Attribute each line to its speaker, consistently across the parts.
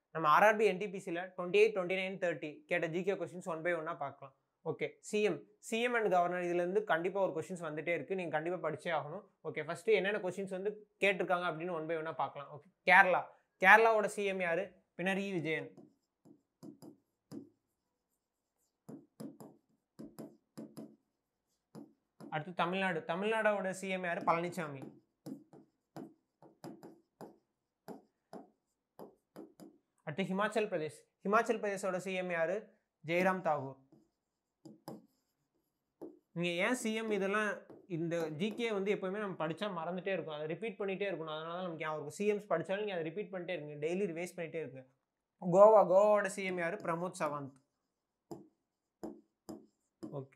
Speaker 1: நம்ம ஆர்ஆர்பி என்டிபிசியில் twenty eight twenty nine thirty கேட்ட ஜிகே கொஸ்டின்ஸ் ஒன் பை ஒன்னாக பார்க்கலாம் okay CM CM and governor இதுலேருந்து கண்டிப்பாக ஒரு கொஸ்டின்ஸ் வந்துட்டே இருக்குது நீங்கள் கண்டிப்பாக படிச்சே ஆகணும் ஓகே ஃபஸ்ட்டு என்னென்ன கொஸ்டின்ஸ் வந்து கேட்டிருக்காங்க அப்படின்னு ஒன் பை ஒன்னாக பார்க்கலாம் ஓகே கேரளா கேரளாவோட சிஎம் யார் பினரி விஜயன் அடுத்து தமிழ்நாடு தமிழ்நாடோட சிஎம் யார் பழனிசாமி அடுத்து ஹிமாச்சல் பிரதேஷ் ஹிமாச்சல் பிரதேஷோட சிஎம் யாரு ஜெயராம் தாகூர் நீங்கள் ஏன் சிஎம் இதெல்லாம் இந்த ஜிகே வந்து எப்போவுமே நம்ம படித்தா மறந்துட்டே இருக்கும் அதை ரிப்பீட் பண்ணிகிட்டே இருக்கணும் அதனால தான் நமக்கு அவருக்கு சிஎம்ஸ் படித்தாலும் நீங்கள் அதை ரிப்பீட் பண்ணிட்டே இருங்க டெய்லி ரிவைஸ் பண்ணிகிட்டே இருக்கு கோவா கோவாவோட சிஎம் யார் பிரமோத் சவந்த் ஓகே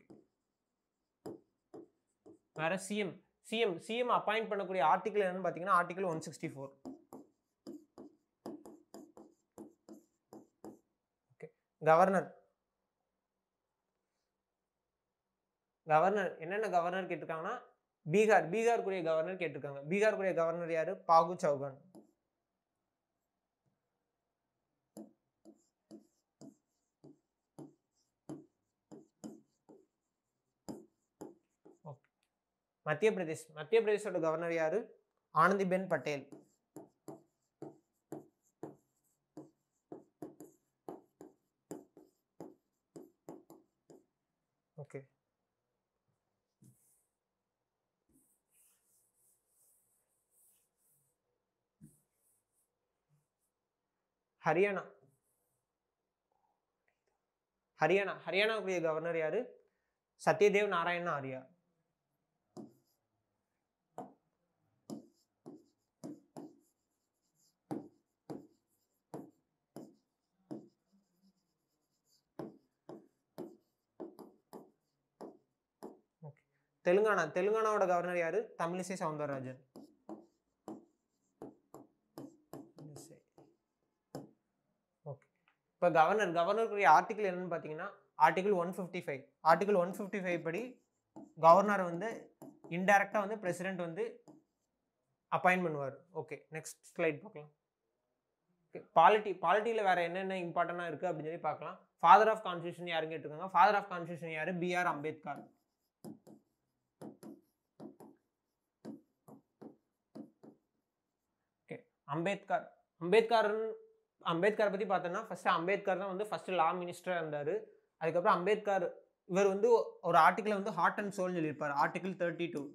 Speaker 1: வேற சிஎம் சிஎம் சிஎம் அப்பாயிண்ட் பண்ணக்கூடிய ஆர்டிகல் என்னன்னு பார்த்தீங்கன்னா article one sixty four okay governor governor என்னென்ன கவர்னர் கேட்டிருக்காங்கன்னா பீகார் பீகாருக்குரிய கவர்னர் கேட்டிருக்காங்க பீகாருக்குரிய கவர்னர் யாரு பாகு சௌகான் ஓகே மத்திய பிரதேஷ் மத்திய பிரதேஷோட கவர்னர் யாரு ஆனந்திபென் பட்டேல் ஓகே ஹரியானா ஹரியானா ஹரியானாவுக்குரிய கவர்னர் யாரு சத்யதேவ் நாராயண ஆர்யா Okay. தெலுங்கானா தெலுங்கானாவோட கவர்னர் யாரு தமிழிசை சவுந்தரராஜன் ஓகே இப்போ கவர்னர் கவர்னருக்குரிய ஆர்டிகல் என்னன்னு பார்த்தீங்கன்னா article one fifty five article one fifty five படி கவர்னர் வந்து இன்டைரக்டாக வந்து பிரசிடென்ட் வந்து அப்பாயின்ட் பண்ணுவார் ஓகே நெக்ஸ்ட் ஸ்லைட் பார்க்கலாம் பாலிட்டி பாலிட்டியில் வேறு என்னென்ன இம்பார்ட்டண்டாக இருக்குது அப்படின்னு சொல்லி பார்க்கலாம் ஃபாதர் ஆஃப் கான்ஸ்டியூஷன் யாருன்னு கேட்டிருக்காங்க ஃபாதர் ஆஃப் கான்ஸ்டியூஷன் யார் பிஆர் அம்பேத்கர் ஓகே அம்பேத்கர் அம்பேத்கர் அம்பேத்கரை பற்றி பார்த்தோன்னா ஃபர்ஸ்ட் அம்பேத்கர் தான் வந்து ஃபர்ஸ்ட் லா மினிஸ்டராக இருந்தார் அதுக்கப்புறம் அம்பேத்கர் இவர் வந்து ஒரு ஆர்டிக்கிளை வந்து ஹார்ட் அண்ட் சோல்னு சொல்லியிருப்பார் ஆர்டிகிள் தேர்ட்டி டூ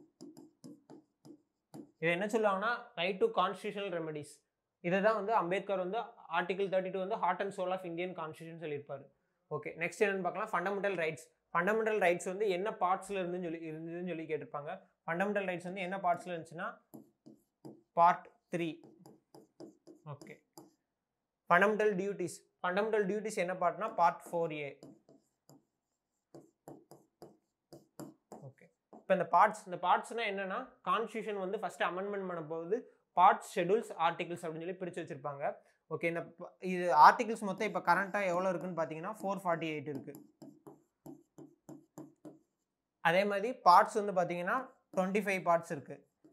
Speaker 1: இது என்ன சொல்லுவாங்கன்னா ரைட் டு கான்ஸ்டியூஷனல் ரெமெடிஸ் இதை தான் வந்து அம்பேத்கர் வந்து ஆர்டிகிள் தேர்ட்டி டூ வந்து heart and soul of Indian constitution சொல்லியிருப்பார் ஓகே நெக்ஸ்ட் என்னன்னு பார்க்கலாம் ஃபண்டமெண்டல் ரைட்ஸ் ஃபண்டமெண்டல் ரைட்ஸ் வந்து என்ன பார்ட்ஸில் இருந்துன்னு சொல்லி இருந்ததுன்னு சொல்லி கேட்டிருப்பாங்க ஃபண்டமெண்டல் ரைட்ஸ் வந்து என்ன பார்ட்ஸில் இருந்துச்சுன்னா part three okay fundamental duties fundamental duties என்ன பார்ட்னா பார்ட் ஃபோர் ஏ ஓகே இப்போ இந்த பார்ட்ஸ் இந்த பார்ட்ஸ்னா என்னன்னா கான்ஸ்டியூஷன் வந்து ஃபர்ஸ்ட் அமெண்ட்மெண்ட் பண்ண போகுது பார்ட்ஸ் ஷெடியூல்ஸ் ஆர்டிகல்ஸ் அப்படின்னு சொல்லி பிரித்து வச்சிருப்பாங்க ஓகே இந்த ப- இது ஆர்டிகல்ஸ் மொத்தம் இப்போ கரண்ட்டாக எவ்வளோ இருக்குன்னு பார்த்தீங்கன்னா ஃபோர் ஃபார்ட்டி எயிட் இருக்கு அதே மாதிரி பார்ட்ஸ் வந்து பார்த்தீங்கன்னா டுவெண்ட்டி ஃபைவ் பார்ட்ஸ் இருக்கு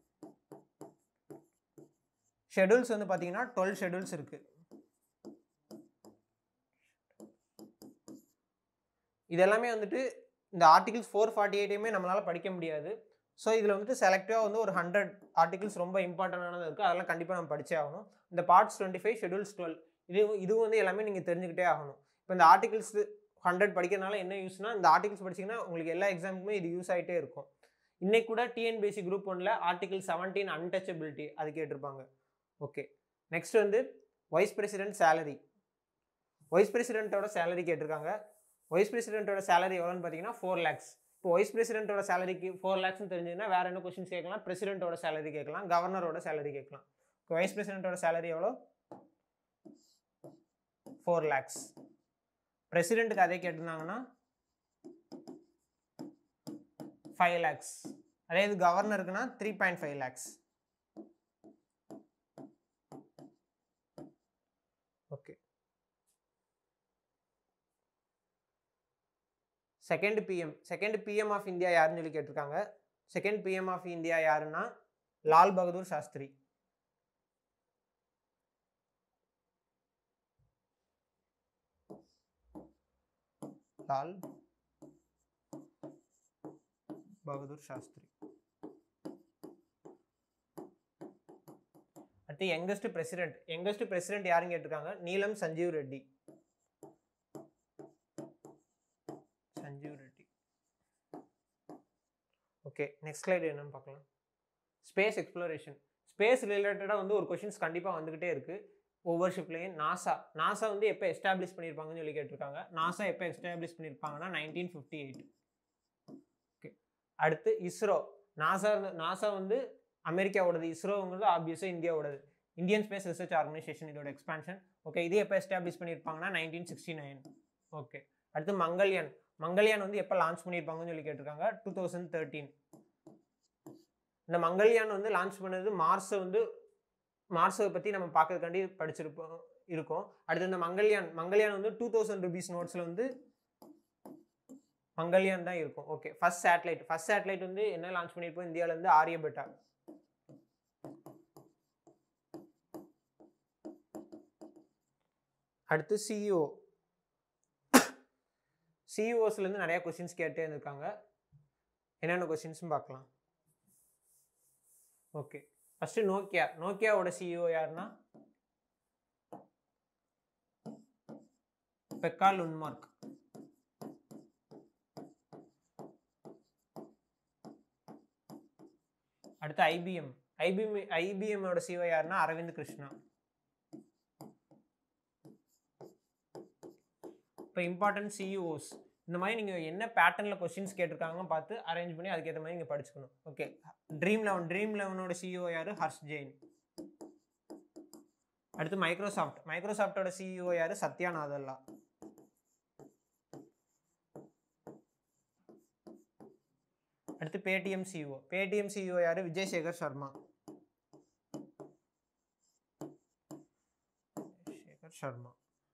Speaker 1: ஷெடியூல்ஸ் வந்து பார்த்தீங்கன்னா டுவெல் ஷெடியூல்ஸ் இருக்கு இது எல்லாமே வந்துட்டு இந்த ஆர்டிகல்ஸ் ஃபோர் ஃபார்ட்டி எயிட்டையுமே நம்மளால் படிக்க முடியாது ஸோ இதில் வந்துட்டு செலக்டிவாக வந்து ஒரு ஹண்ட்ரட் ஆர்டிகல்ஸ் ரொம்ப இம்பார்ட்டண்டானது இருக்குது அதெல்லாம் கண்டிப்பாக நம்ம படிச்சே ஆகணும் இந்த parts twenty five schedules twelve இது இதுவும் வந்து எல்லாமே நீங்கள் தெரிஞ்சுக்கிட்டே ஆகணும் இப்போ இந்த ஆர்டிகல்ஸ் ஹண்ட்ரட் படிக்கிறதுனால என்ன யூஸ்னா இந்த ஆர்டிகல்ஸ் படிச்சீங்கன்னா உங்களுக்கு எல்லா எக்ஸாமுக்குமே இது யூஸ் ஆகிட்டே இருக்கும் இன்னைக்கு கூட டிஎன்பிஎஸ்சி குரூப் ஒன்ல ஆர்டிகல் செவன்டீன் அன்டச்சபிலிட்டி அது கேட்டிருப்பாங்க ஓகே நெக்ஸ்ட் வந்து வைஸ் பிரசிடென்ட் சேலரி வைஸ் பிரசிடென்ட்டோட சேலரி கேட்டிருக்காங்க வைஸ் பிரசிடென்ட்டோட சேலரி எவ்வளோன்னு பார்த்தீங்கன்னா ஃபோர் லேக்ஸ் இப்போ வைஸ் பிரசிடென்ட்டோட சேலரிக்கு ஃபோர் லேக்ஸ்னு தெரிஞ்சதுன்னா வேற என்ன கொஸ்டின்ஸ் கேட்கலாம் பிரசிடென்ட்டோட சேலரி கேட்கலாம் கவர்னரோட சேலரி கேட்கலாம் வைஸ் பிரசிடென்ட்டோட சேலரி எவ்வளோ ஃபோர் லேக்ஸ் பிரசிடென்ட்டுக்கு அதே கேட்டிருந்தாங்கன்னா ஃபைவ் லேக்ஸ் அதே இது கவர்னருக்குன்னா three point five lakhs okay second PM second PM of India யாருன்னு சொல்லி கேட்டிருக்காங்க செகண்ட் பிஎம் ஆஃப் இந்தியா யாருன்னா லால் பகதூர் சாஸ்திரி லால் பகதூர் சாஸ்திரி அடுத்து யங்கஸ்ட் பிரசிடென்ட் யங்கஸ்ட் பிரசிடென்ட் யாருன்னு கேட்டிருக்காங்க Neelam Sanjiva Reddy Sanjiva Reddy okay next slide என்னன்னு பார்க்கலாம் ஸ்பேஸ் எக்ஸ்ப்ளோரேஷன் ஸ்பேஸ் ரிலேட்டடாக வந்து ஒரு கொஷின்ஸ் கண்டிப்பாக வந்துக்கிட்டே இருக்குது ஒவ்வொரு ஷிப்லேயும் நாசா நாசா வந்து எப்போ எஸ்டாப்ளிஷ் பண்ணியிருப்பாங்கன்னு சொல்லி கேட்டிருக்காங்க நாசா எப்போ எஸ்டாப்ளிஷ் பண்ணியிருப்பாங்கன்னா நைன்டீன் ஃபிஃப்டி எயிட் ஓகே அடுத்து இஸ்ரோ நாசா நாசா வந்து அமெரிக்காவோடது இஸ்ரோங்கிறது ஆப்வியஸாக இந்தியாவோடது இந்தியன் ஸ்பேஸ் ரிசர்ச் ஆர்கனைசேஷன் இதோட எக்ஸ்பான்ஷன் ஓகே இது எப்போ எஸ்டாப்ளிஷ் பண்ணியிருப்பாங்கன்னா நைன்டீன் சிக்ஸ்டி நைன் ஓகே அடுத்து மங்கள்யான் மங்கள்யான் வந்து எப்போ லான்ச் பண்ணியிருப்பாங்கன்னு சொல்லி கேட்டிருக்காங்க டூ தௌசண்ட் தேர்ட்டீன் இந்த மங்கள்யான் வந்து லான்ச் பண்ணது மார்ஸை வந்து மார்ஸை பற்றி நம்ம பார்க்கறதுக்காண்டி படிச்சிருப்போம் இருக்கோம் அடுத்து இந்த மங்கள்யான் மங்கள்யான் வந்து டூ தௌசண்ட் ருபீஸ் நோட்ஸில் வந்து மங்கள்யான் தான் இருக்கும் okay first satellite first satellite வந்து என்ன லான்ச் பண்ணியிருப்போம் இந்தியாவிலேருந்து ஆரியபட்டா அடுத்து சிஇஓ சிஇஓஸ்லேருந்து நிறைய கொஷின்ஸ் கேட்டே இருந்திருக்காங்க என்னென்ன கொஷின்ஸும் பார்க்கலாம் ஓகே ஃபஸ்ட்டு நோக்கியா நோக்கியாவோட சிஇஓ யாருன்னா பெக்கால் உன்மார்க் அடுத்து ஐபிஎம் ஐபிஎம் ஐபிஎம்மோட சிஓ யாருன்னா அரவிந்த் கிருஷ்ணா இப்போ இம்பார்ட்டன்ட் சிஇஓஸ் இந்த மாதிரி நீங்கள் என்ன பேட்டர்னில் கொஸ்டின்ஸ் கேட்டிருக்காங்கன்னு பார்த்து அரேஞ்ச் பண்ணி அதுக்கேற்ற மாதிரி நீங்கள் படிச்சுக்கணும் ஓகே ட்ரீம் லெவன் ட்ரீம் லெவனோட சிஇஓ யார் ஹர்ஷ் ஜெயின் அடுத்து மைக்ரோசாஃப்ட் மைக்ரோசாஃப்டோட சிஇஓ யார் சத்யா நாதல்லா அடுத்து பேடிஎம் சிஇஓ பேடிஎம் சிஇஓ யார் விஜய்சேகர் சர்மா சேகர் சர்மா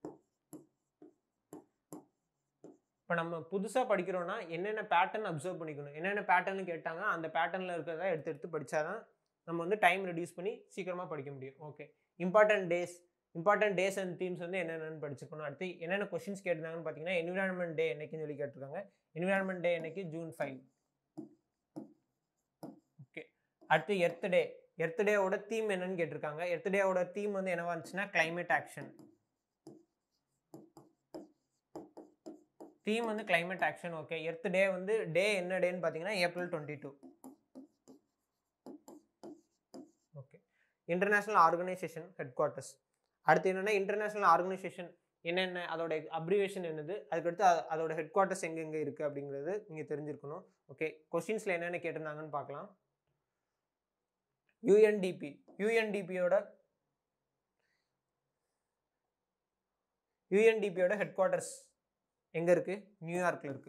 Speaker 1: இப்போ நம்ம புதுசாக படிக்கிறோன்னா என்னென்ன பேட்டர்ன் அப்சர்வ் பண்ணிக்கணும் என்னென்ன பேட்டர்னு கேட்டாங்க அந்த பேட்டர்னில் இருக்கிறத எடுத்து எடுத்து படித்தாதான் நம்ம வந்து டைம் ரெடியூஸ் பண்ணி சீக்கிரமாக படிக்க முடியும் okay important days important days and themes வந்து என்னென்னு படிச்சுக்கணும் அடுத்து என்னென்ன கொஷின்ஸ் கேட்டிருந்தாங்கன்னு பார்த்தீங்கன்னா என்விரான்மெண்ட் டே என்னைக்குன்னு சொல்லி கேட்டிருக்காங்க என்விரான்மெண்ட் டே என்னைக்கு ஜூன் ஃபைவ் ஓகே அடுத்து எர்த் டே எர்த் டேவோட தீம் என்னன்னு கேட்டிருக்காங்க எர்த் டேவோட தீம் வந்து என்னவா இருந்துச்சுன்னா கிளைமேட் ஆக்ஷன் தீம் வந்து climate action okay earth day வந்து டே என்ன டேன்னு பார்த்தீங்கன்னா April twenty two okay international organisation headquarters அடுத்து என்னென்னா இன்டர்நேஷ்னல் ஆர்கனைசேஷன் என்னென்ன அதோட அப்ரிவேஷன் என்னது அதுக்கடுத்து அ- அதோட ஹெட் குவார்ட்டர்ஸ் எங்கெங்கே இருக்குது அப்படிங்கிறது நீங்கள் தெரிஞ்சிருக்கணும் ஓகே கொஸ்டின்ஸில் என்னென்ன கேட்டிருந்தாங்கன்னு பார்க்கலாம் யூஎன்டிபி யூஎன்டிபியோட யூஎன்டிபியோட ஹெட் குவார்ட்டர்ஸ் எங்க இருக்கு நியூயார்க்ல இருக்கு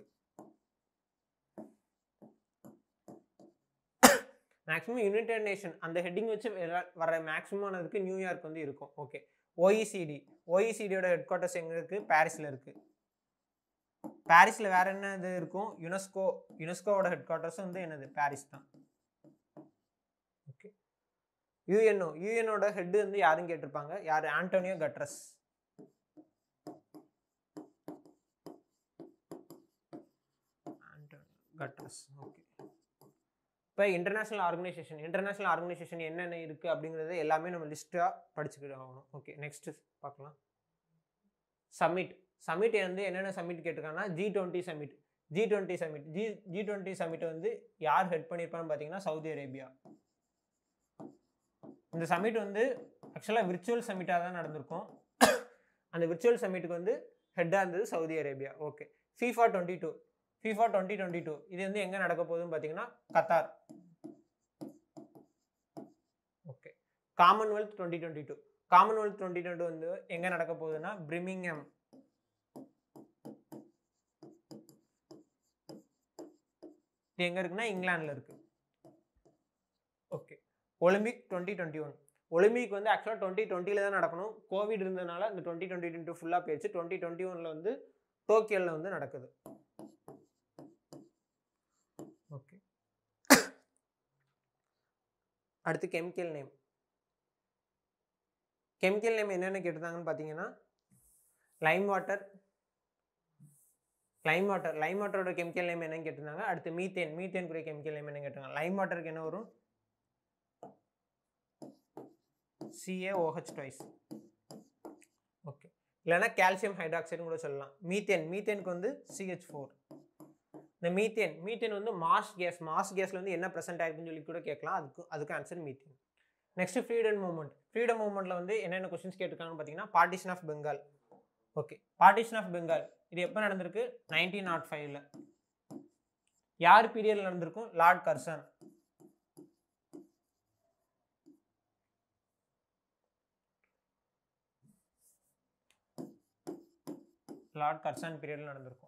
Speaker 1: மேக்ஸிமம் யுனைடெட் நேஷன் அந்த ஹெட்டிங் வச்சு வர- வர மேக்ஸிமம் அதுக்கு நியூயார்க் வந்து இருக்கும் ஓகே ஓஇசிடி ஓஇசிடியோட ஹெட் குவார்ட்டர்ஸ் எங்க இருக்கு பாரிஸ்ல இருக்கு பாரிஸ்ல வேற என்ன இது இருக்கும் யுனெஸ்கோ யுனெஸ்கோவோட ஹெட் குவார்ட்டர்ஸ் வந்து என்னது பாரிஸ் தான் ஓகே யூஎன்ஓ யூஎனோட ஹெட் வந்து யாருன்னு கேட்டிருப்பாங்க யார் ஆண்டோனியோ கட்ரஸ் கட்ரஸ் ஓகே இப்போ இன்டர்நேஷ்னல் ஆர்கனைசேஷன் இன்டர்நேஷ்னல் ஆர்கனைசேஷன் என்னென்ன இருக்குது அப்படிங்கிறது எல்லாமே நம்ம லிஸ்ட்டாக படிச்சுக்கிட்டு ஆகணும் ஓகே நெக்ஸ்ட் பார்க்கலாம் சமிட் சமிட் வந்து என்னென்ன சமிட் கேட்டிருக்காங்கன்னா G twenty summit G twenty summit G G twenty summit வந்து யார் ஹெட் பண்ணியிருப்பான்னு பார்த்தீங்கன்னா சவுதி அரேபியா இந்த சமிட் வந்து ஆக்சுவலாக விர்ச்சுவல் சமிட்டாக தான் நடந்திருக்கும் அந்த விர்ச்சுவல் சமிட்டுக்கு வந்து ஹெட்டாக இருந்தது Saudi Arabia okay FIFA twenty two FIFA twenty twenty two இது வந்து எங்கே நடக்க போகுதுன்னு பார்த்தீங்கன்னா Qatar okay commonwealth twenty twenty two commonwealth twenty twenty வந்து எங்கே நடக்க போகுதுன்னா பிரிமிங்ஹாம் இது எங்கே இருக்குன்னா இங்கிலாந்தில் இருக்கு okay Olympic twenty twenty one Olympic வந்து ஆக்சுவலாக டுவெண்ட்டி டுவெண்ட்டியில் தான் நடக்கணும் கோவிட் இருந்ததுனால இந்த டுவெண்ட்டி டுவெண்ட்டி டுவெண்ட்டி ஃபுல்லாக போயிடுச்சு டுவெண்ட்டி டுவெண்ட்டி ஒனில் வந்து டோக்கியோவில் வந்து நடக்குது ஓகே அடுத்து கெமிக்கல் நேம் கெமிக்கல் நேம் என்னென்ன கேட்டிருந்தாங்கன்னு பார்த்தீங்கன்னா lime water lime water lime வாட்டரோட கெமிக்கல் நேம் என்னன்னு கேட்டிருந்தாங்க அடுத்து மீத்தேன் மீத்தேனுக்குரிய கெமிக்கல் நேம் என்ன கேட்டாங்க லைம் வாட்டருக்கு என்ன வரும் சிஏஓஹெச் ட்வைஸ் ஓகே இல்லைன்னா கால்சியம் ஹைட்ராக்சைடு கூட சொல்லலாம் மீத்தேன் மீத்தேனுக்கு வந்து சிஹெச் ஃபோர் இந்த மீத்தேன் மீத்தேன் வந்து மாஸ் கேஸ் மாஸ் கேஸில் வந்து என்ன ப்ரெசென்ட் ஆயிருக்குன்னு சொல்லி கூட கேட்கலாம் அதுக்கு அதுக்கு answer methane next freedom movement freedom மூவ்மெண்ட்டில் வந்து என்னென்ன கொஸ்டின்ஸ் கேட்டிருக்காங்கன்னு பார்த்தீங்கன்னா partition of Bengal okay partition of Bengal இது எப்போ நடந்திருக்கு நைன்டீன் நாட் ஃபைவ்ல யார் பீரியடில் நடந்திருக்கும் லார்ட் கர்சன் லார்ட் கர்சன் பீரியடில் நடந்திருக்கும்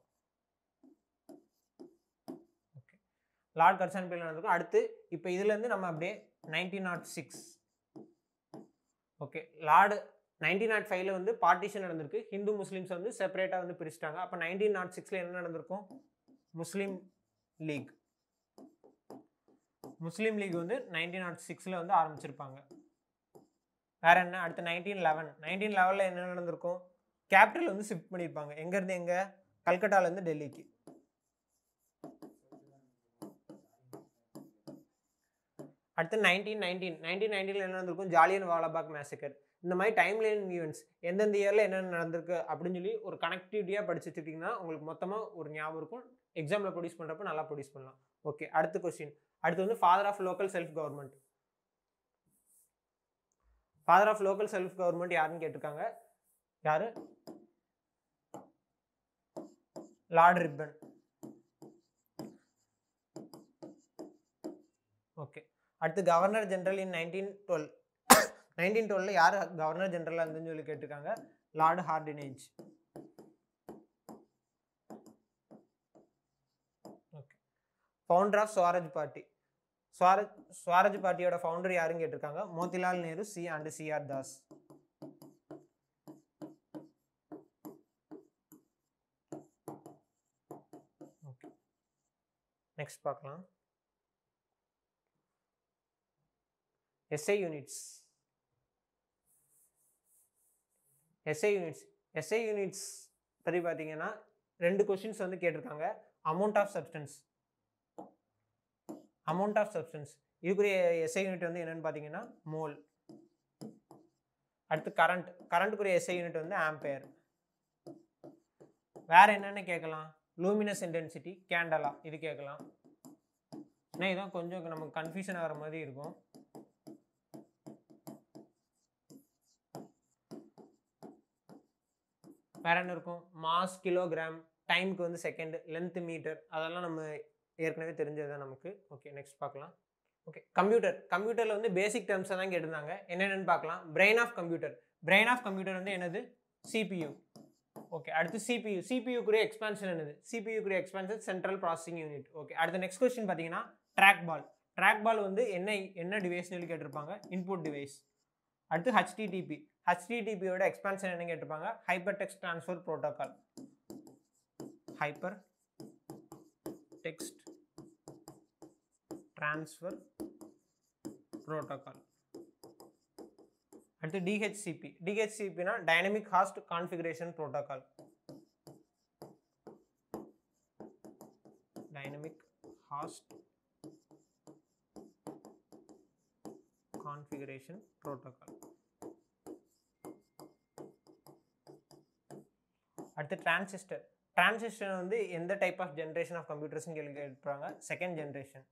Speaker 1: ஓகே லார்ட் கர்சன் பீரியட் நடந்திருக்கும் அடுத்து இப்போ இதுலேருந்து நம்ம அப்படியே nineteen not six okay lord nineteen not ஃபைவ்ல வந்து பார்ட்டிஷன் நடந்திருக்கு ஹிந்து முஸ்லீம்ஸ் வந்து செப்பரேட்டாக வந்து பிரிச்சிட்டாங்க அப்போ நைன்டீன் நாட் சிக்ஸில் என்ன நடந்திருக்கும் முஸ்லீம் லீக் முஸ்லீம் லீக் வந்து நைன்டீன் நாட் சிக்ஸில் வந்து ஆரம்பிச்சிருப்பாங்க வேற என்ன அடுத்து நைன்டீன் லெவன் நைன்டீன் லெவனில் என்ன நடந்திருக்கும் கேபிட்டல் வந்து ஷிஃப்ட் பண்ணியிருப்பாங்க எங்கேருந்து எங்கே கல்கட்டாலேருந்து டெல்லிக்கு அடுத்து நைன்டீன் நைன்டீன் நைன்டீன் நைன்டீனில் என்ன நடந்திருக்கும் ஜாலியன் வாலாபாக் மேசக்கர் இந்த மாதிரி டைம் லைன் ஈவெண்ட்ஸ் எந்தெந்த இயரில் என்னென்ன நடந்திருக்கு அப்படின்னு சொல்லி ஒரு கனெக்டிவிட்டியாக படிச்சு வச்சுட்டிங்கன்னா உங்களுக்கு மொத்தமாக ஒரு ஞாபகம் இருக்கும் எக்ஸாமில் ப்ரொடியூஸ் பண்ணுறப்ப நல்லா ப்ரொடியூஸ் பண்ணலாம் ஓகே அடுத்த கொஸ்டின் அடுத்து வந்து father of local self government father of local self government யாருன்னு கேட்டிருக்காங்க யாரு லார்ட் ரிப்பன் ஓகே அடுத்து governor general in nineteen twelve nineteen டுவெல்ல யார் கவர்னர் ஜெனரலாக இருந்துன்னு சொல்லி கேட்டிருக்காங்க lord Hardinge okay founder of Swaraj party Swaraj Swaraj பார்ட்டியோட ஃபவுண்டர் யாருன்னு கேட்டிருக்காங்க Motilal Nehru C and CR Das okay next பார்க்கலாம் SI units SI units SI units பற்றி பார்த்தீங்கன்னா ரெண்டு கொஷின்ஸ் வந்து கேட்டிருக்காங்க amount of substance amount of substance இதுக்குரிய எஸ்ஐ யூனிட் வந்து என்னென்னு பார்த்தீங்கன்னா மோல் அடுத்து கரண்ட் கரண்ட்டுக்குரிய எஸ்ஐ யூனிட் வந்து ஆம்பேர் வேற என்னென்னு கேட்கலாம் லூமினஸ் இன்டென்சிட்டி கேண்டலா இது கேட்கலாம் ஏன்னா இதான் கொஞ்சம் நமக்கு கன்ஃபியூஷன் ஆகிற மாதிரி இருக்கும் வேற என்ன இருக்கும் மாஸ் கிலோகிராம் டைமுக்கு வந்து செகண்ட் லென்த் மீட்டர் அதெல்லாம் நம்ம ஏற்கனவே தெரிஞ்சது தான் நமக்கு ஓகே நெக்ஸ்ட் பார்க்கலாம் ஓகே கம்ப்யூட்டர் கம்ப்யூட்டரில் வந்து பேசிக் டேர்ம்ஸை தான் கேட்டிருந்தாங்க என்னென்னு பார்க்கலாம் brain of computer brain of computer வந்து என்னது சிபியூ ஓகே அடுத்து சிபியூ சிபியூக்குரிய எக்ஸ்பான்ஷன் என்னது சிபியூக்குரிய expansion central processing unit okay அடுத்த நெக்ஸ்ட் கொஸ்டின் பார்த்தீங்கன்னா ட்ராக் பால் ட்ராக் பால் வந்து என்ன என்ன டிவைஸ் சொல்லி கேட்டிருப்பாங்க இன்புட் டிவைஸ் அடுத்து ஹச்டிடிபி ஹச்டிடிபியோட எக்ஸ்பான்ஷன் என்ன கேட்டிருப்பாங்க hyper text transfer protocol hyper text transfer protocol அடுத்து DHCP டிஹெச்சிபினா dynamic host configuration protocol dynamic host configuration protocol அடுத்து டிரான்சிஸ்டர் டிரான்சிஸ்டர் வந்து எந்த டைப் ஆஃப் ஜென்ரேஷன் ஆஃப் கம்ப்யூட்டர்ஸ்னு கேள்வி கேட்டுறாங்க செகண்ட் ஜென்ரேஷன்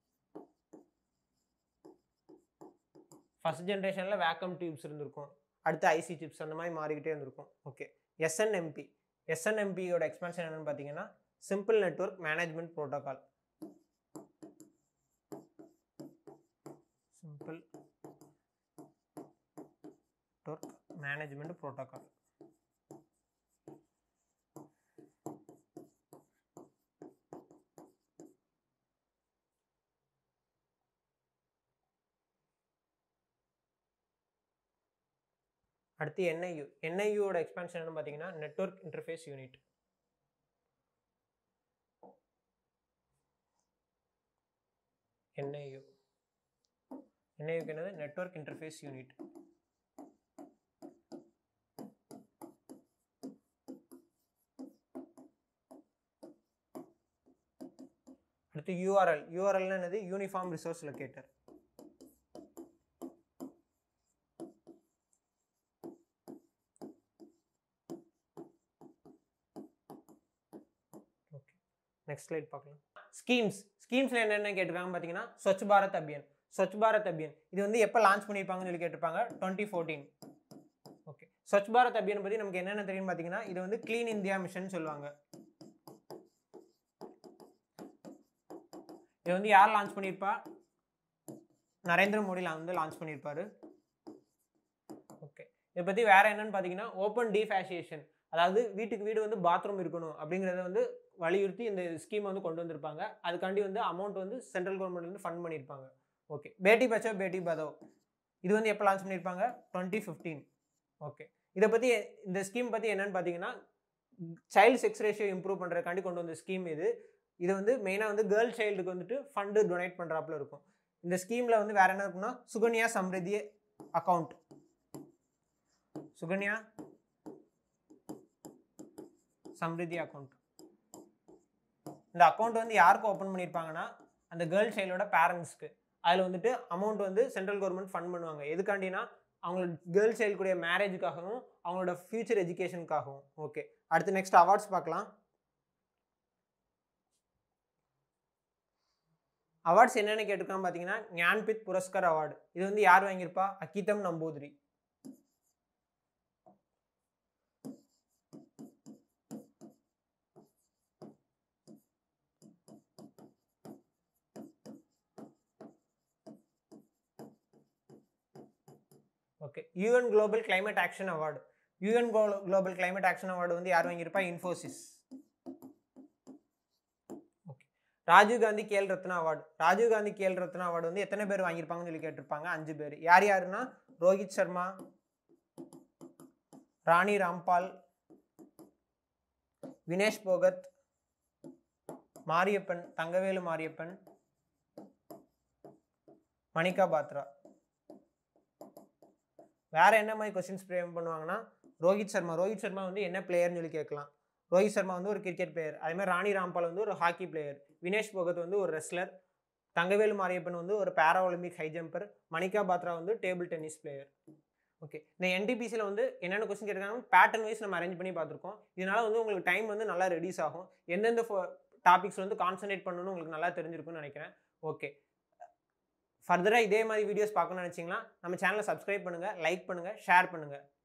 Speaker 1: ஃபர்ஸ்ட் ஜென்ரேஷனில் வேக்கம் டியூப்ஸ் இருந்திருக்கும் அடுத்து ஐசி சிப்ஸ் அந்த மாதிரி மாறிக்கிட்டே இருந்திருக்கும் ஓகே எஸ்என்எம்பி எஸ்என்எம்பியோட எக்ஸ்பென்ஷன் என்னன்னு பார்த்தீங்கன்னா simple network management protocol simple network management protocol அடுத்து என்ஐயு என்ஐயூவோட எக்ஸ்பான்ஷன் என்ன பார்த்தீங்கன்னா நெட்ஒர்க் இன்டர்ஃபேஸ் யூனிட் என்ஐயு என்ஐயுக்கு என்னது நெட்ஒர்க் இன்டர்ஃபேஸ் யூனிட் அடுத்து யூஆர்எல் யூஆர்எல்னா என்னது uniform resource locator okay next slide பார்க்கலாம் ஸ்கீம்ஸ் ஸ்கீம்ஸில் என்னென்ன கேட்டிருக்காங்க பார்த்தீங்கன்னா ஸ்வச் பாரத் அபியான் ஸ்வச் பாரத் அபியான் இது வந்து எப்போ லான்ச் பண்ணியிருப்பாங்கன்னு சொல்லி கேட்டிருப்பாங்க twenty fourteen okay Swachh Bharat Abhiyan பற்றி நமக்கு என்னென்ன தெரியும் பார்த்தீங்கன்னா இது வந்து க்ளீன் இந்தியா மிஷன் சொல்லுவாங்க இது வந்து யார் லான்ச் பண்ணியிருப்பா நரேந்திர மோடி வந்து லான்ச் பண்ணியிருப்பாரு ஓகே இதை பற்றி வேற என்னன்னு பார்த்தீங்கன்னா ஓப்பன் டீஃபேஷியேஷன் அதாவது வீட்டுக்கு வீடு வந்து பாத்ரூம் இருக்கணும் அப்படிங்கிறத வந்து வலியுறுத்தி இந்த ஸ்கீம் வந்து கொண்டு வந்திருப்பாங்க அதுக்காண்டி வந்து அமௌண்ட் வந்து சென்ட்ரல் கவர்மெண்ட் வந்து ஃபண்ட் பண்ணியிருப்பாங்க ஓகே பேட்டி பச்சோ பேட்டி பதோ இது வந்து எப்போ லான்ச் பண்ணியிருப்பாங்க டுவெண்ட்டி ஃபிஃப்டீன் ஓகே இதை பற்றி இந்த ஸ்கீம் பற்றி என்னன்னு பார்த்தீங்கன்னா சைல்டு செக்ஸ் ரேஷியோ இம்ப்ரூவ் பண்ணுறதுக்காண்டி கொண்டு வந்த ஸ்கீம் இது இது வந்து மெயினாக வந்து கேர்ள் சைல்டுக்கு வந்துட்டு ஃபண்டு டொனேட் பண்ணுறாப்புல இருக்கும் இந்த ஸ்கீமில் வந்து வேற என்ன இருக்குன்னா சுகன்யா சம்ரிதி அக்கௌண்ட் சுகன்யா சம்ரிதி அக்கௌண்ட் இந்த அக்கௌண்ட் வந்து யாருக்கு ஓப்பன் பண்ணியிருப்பாங்கன்னா அந்த கேர்ள் சைல்டோட பேரண்ட்ஸ்க்கு அதில் வந்துட்டு அமௌண்ட் வந்து சென்ட்ரல் கவர்மெண்ட் ஃபண்ட் பண்ணுவாங்க எதுக்காண்டினா அவங்களோட கேர்ள் சைல்டுடைய மேரேஜுக்காகவும் அவங்களோட ஃபியூச்சர் எஜுகேஷனுக்காகவும் ஓகே அடுத்து நெக்ஸ்ட் அவார்ட்ஸ் பார்க்கலாம் அவார்ட்ஸ் என்னென்ன கேட்டிருக்கான்னு பார்த்தீங்கன்னா ஞான்பித் புரஸ்கர் அவார்டு இது வந்து யார் வாங்கியிருப்பா Akkitham Namboothiri okay UN global climate action award UN global climate action award வந்து யார் வாங்கியிருப்பா Infosys okay Rajiv Gandhi Khel Ratna award Rajiv Gandhi Khel Ratna award வந்து எத்தனை பேர் வாங்கியிருப்பாங்கன்னு சொல்லி கேட்டிருப்பாங்க அஞ்சு பேர் யார் யாருன்னா ரோஹித் சர்மா ராணி ராம்பால் வினேஷ் போகத் மாரியப்பன் தங்கவேலு மாரியப்பன் மணிகா பாத்ரா வேற என்ன மாதிரி கொஸ்டின்ஸ் ஃப்ரேம் பண்ணுவாங்கன்னா ரோஹித் சர்மா ரோஹித் சர்மா வந்து என்ன பிளேயர்னு சொல்லி கேட்கலாம் ரோஹித் சர்மா வந்து ஒரு கிரிக்கெட் பிளேயர் அதே மாதிரி ராணி ராம்பால் வந்து ஒரு ஹாக்கி பிளேயர் வினேஷ் போகத் வந்து ஒரு ரெஸ்லர் தங்கவேலு மாரியப்பன் வந்து ஒரு பேரா Olympic high jumper Manika Batra வந்து டேபிள் டென்னிஸ் பிளேயர் ஓகே இந்த என்டிபிசியில் வந்து என்னென்ன கொஸ்டின் கேட்டிருக்காங்க பேட்டர்ன் வைஸ் நம்ம அரேஞ்ச் பண்ணி பார்த்துருக்கோம் இதனால வந்து உங்களுக்கு டைம் வந்து நல்லா ரெடியூஸ் ஆகும் எந்தெந்த டாபிக்ஸ் வந்து கான்சன்ட்ரேட் பண்ணணும்னு உங்களுக்கு நல்லா தெரிஞ்சிருக்கும்னு நினைக்கிறேன் ஓகே ஃபர்தராக இதே மாதிரி வீடியோஸ் பார்க்கணும்னு நினச்சிங்கன்னா நம்ம சேனலை சப்ஸ்கிரைப் பண்ணுங்கள் லைக் பண்ணுங்கள் ஷேர் பண்ணுங்கள்